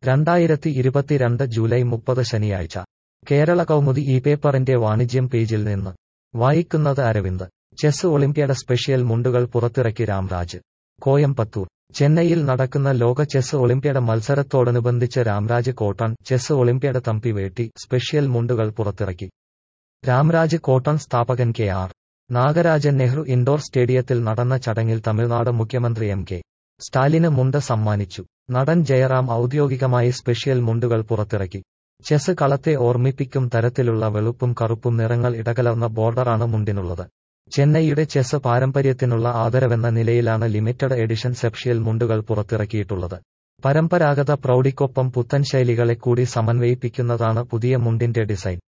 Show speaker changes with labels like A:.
A: രണ്ടായിരത്തി ഇരുപത്തിരണ്ട് ജൂലൈ മുപ്പത് ശനിയാഴ്ച കേരള കൗമുദി ഈ പേപ്പറിന്റെ വാണിജ്യം പേജിൽ നിന്ന് വായിക്കുന്നത് അരവിന്ദ് ചെസ് ഒളിമ്പ്യാഡ് സ്പെഷ്യൽ മുണ്ടുകൾ പുറത്തിറക്കി രാംരാജ് കോയമ്പത്തൂർ ചെന്നൈയിൽ നടക്കുന്ന ലോക ചെസ് ഒളിമ്പ്യാഡ് മത്സരത്തോടനുബന്ധിച്ച് Ramraj cotton chess olympiad Thambi വേട്ടി സ്പെഷ്യൽ മുണ്ടുകൾ പുറത്തിറക്കി രാംരാജ് കോട്ടൺ സ്ഥാപകൻ K R Nagarajan Nehru indoor സ്റ്റേഡിയത്തിൽ നടന്ന ചടങ്ങിൽ തമിഴ്നാട് മുഖ്യമന്ത്രി എം കെ സ്റ്റാലിന് മുണ്ട് സമ്മാനിച്ചു നടൻ ജയറാം ഔദ്യോഗികമായി സ്പെഷ്യൽ മുണ്ടുകൾ പുറത്തിറക്കി ചെസ് കളത്തെ ഓർമ്മിപ്പിക്കും തരത്തിലുള്ള വെളുപ്പും കറുപ്പും നിറങ്ങൾ ഇടകലർന്ന ബോർഡറാണ് മുണ്ടിനുള്ളത് ചെന്നൈയുടെ ചെസ് പാരമ്പര്യത്തിനുള്ള ആദരവെന്ന നിലയിലാണ് ലിമിറ്റഡ് എഡിഷൻ സ്പെഷ്യൽ മുണ്ടുകൾ പുറത്തിറക്കിയിട്ടുള്ളത് പരമ്പരാഗത പ്രൗഢിക്കൊപ്പം പുത്തൻ ശൈലികളെ കൂടി സമന്വയിപ്പിക്കുന്നതാണ് പുതിയ മുണ്ടിന്റെ ഡിസൈൻ